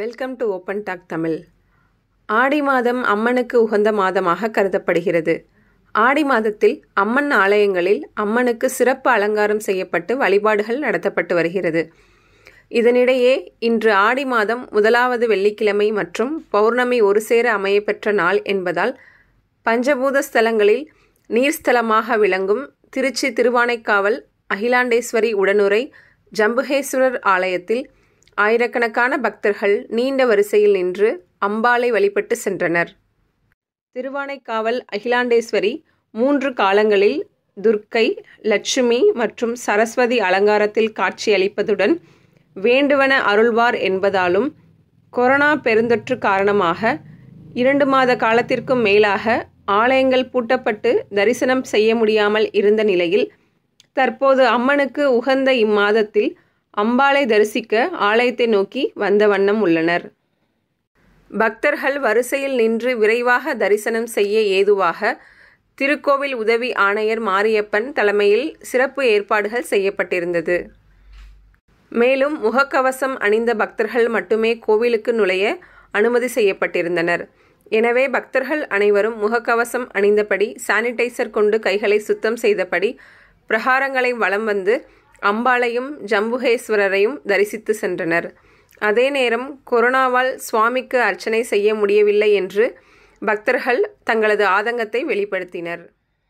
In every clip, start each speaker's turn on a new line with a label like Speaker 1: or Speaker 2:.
Speaker 1: welcome to open talk Tamil ஆடி மாதம் அம்மனுக்கு உகந்த மாதமாக கருதப்படுகிறது ஆடி மாதத்தில் அம்மன் ஆலயங்களில் அம்மனுக்கு சிறப்பு அலங்காரம் செய்யப்பட்டு வழிபாடுகள் நடத்தப்பட்டு வருகிறது இதனிடையே இன்று ஆடி மாதம் முதலாவது வெள்ளிக்கிழமை மற்றும் பௌர்ணமி ஒரு சேர அமையப்பெற்ற நாள் என்பதால் பஞ்சபூத ஸ்தலங்களில் நீர்ஸ்தலமாக விளங்கும் திருச்சி திருவானைக்காவல் அகிலாண்டேஸ்வரி உடனுரை ஜம்புகேஸ்வரர் ஆலயத்தில் ஆயிரக்கணக்கான பக்தர்கள் நீண்ட வரிசையில் நின்று அம்பாளை வழிபட்டு சென்றனர் திருவானைக்காவல் அகிலாண்டேஸ்வரி மூன்று காலங்களில் துர்க்கை லட்சுமி மற்றும் சரஸ்வதி அலங்காரத்தில் காட்சியளிப்பதுடன் வேண்டுவன அருள்வார் என்பதாலும் கொரோனா பெருந்தொற்று காரணமாக இரண்டு மாத காலத்திற்கும் மேலாக ஆலயங்கள் பூட்டப்பட்டு தரிசனம் செய்ய முடியாமல் இருந்த நிலையில் தற்போது அம்மனுக்கு உகந்த இம்மாதத்தில் அம்பாளை தரிசிக்க ஆலயத்தை நோக்கி வந்த வண்ணம் உள்ளனர் பக்தர்கள் வரிசையில் நின்று விரைவாக தரிசனம் செய்ய ஏதுவாக திருக்கோவில் உதவி ஆணையர் மாரியப்பன் தலைமையில் சிறப்பு ஏற்பாடுகள் செய்யப்பட்டிருந்தது மேலும் முகக்கவசம் அணிந்த பக்தர்கள் மட்டுமே கோவிலுக்கு நுழைய அனுமதி செய்யப்பட்டிருந்தனர் எனவே பக்தர்கள் அனைவரும் முகக்கவசம் அணிந்தபடி சானிடைசர் கொண்டு கைகளை சுத்தம் செய்தபடி பிரகாரங்களை வலம் வந்து அம்பாளையும் ஜம்புகேஸ்வரரையும் தரிசித்து சென்றனர் அதே நேரம் கொரோனாவால் சுவாமிக்கு அர்ச்சனை செய்ய முடியவில்லை என்று பக்தர்கள் தங்களது ஆதங்கத்தை வெளிப்படுத்தினர்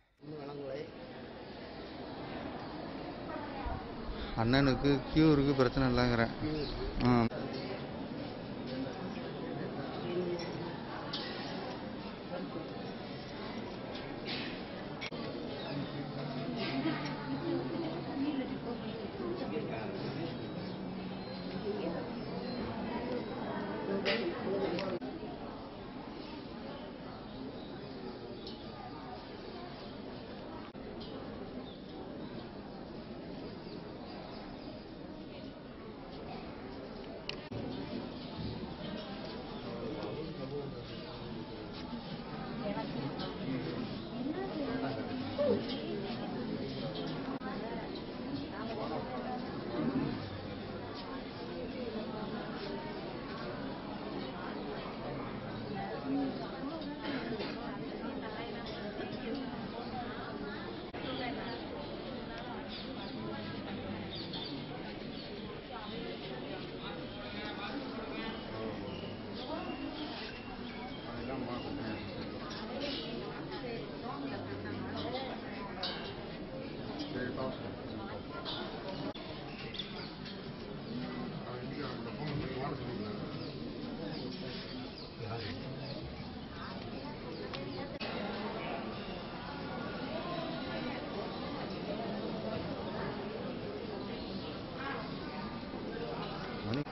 Speaker 2: அண்ணனுக்கு கியூருக்கு பிரச்சனை இல்லைங்கிறேன் ஆ மணி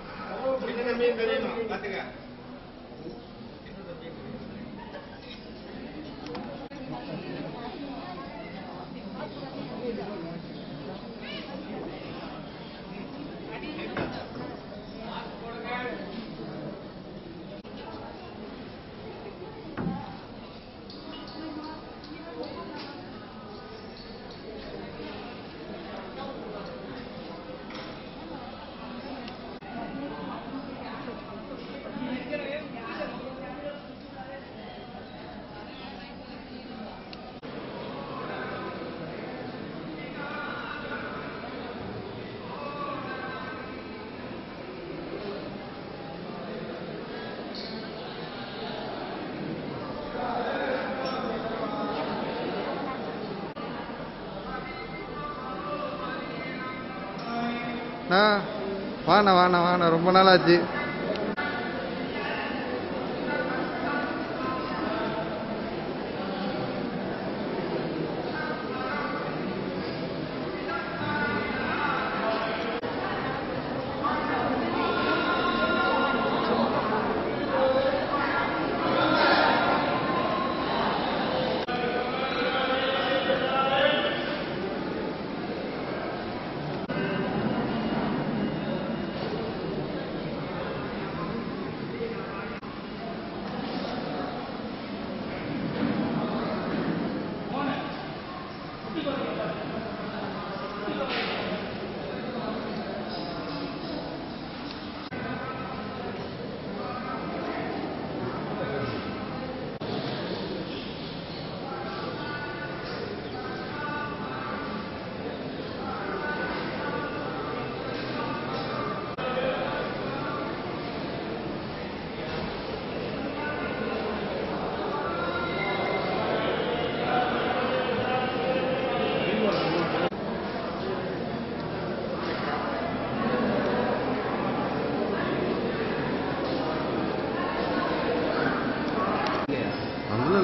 Speaker 2: அண்ணா வாண்ணா வாண்ணா வாண்ணா ரொம்ப நாள் ஆச்சு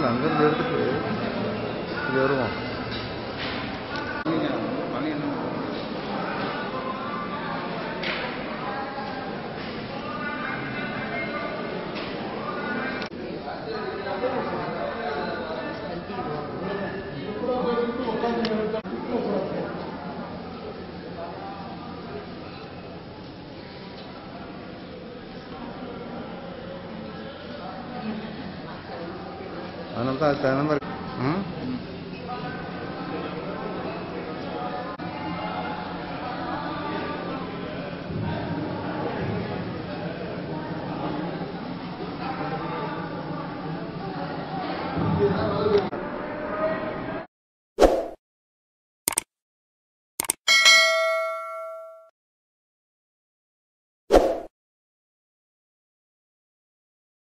Speaker 2: இல்லை அங்கேருந்து எடுத்துட்டு இது வருவோம் அதனால தான் அது தகுந்த மாதிரி ம்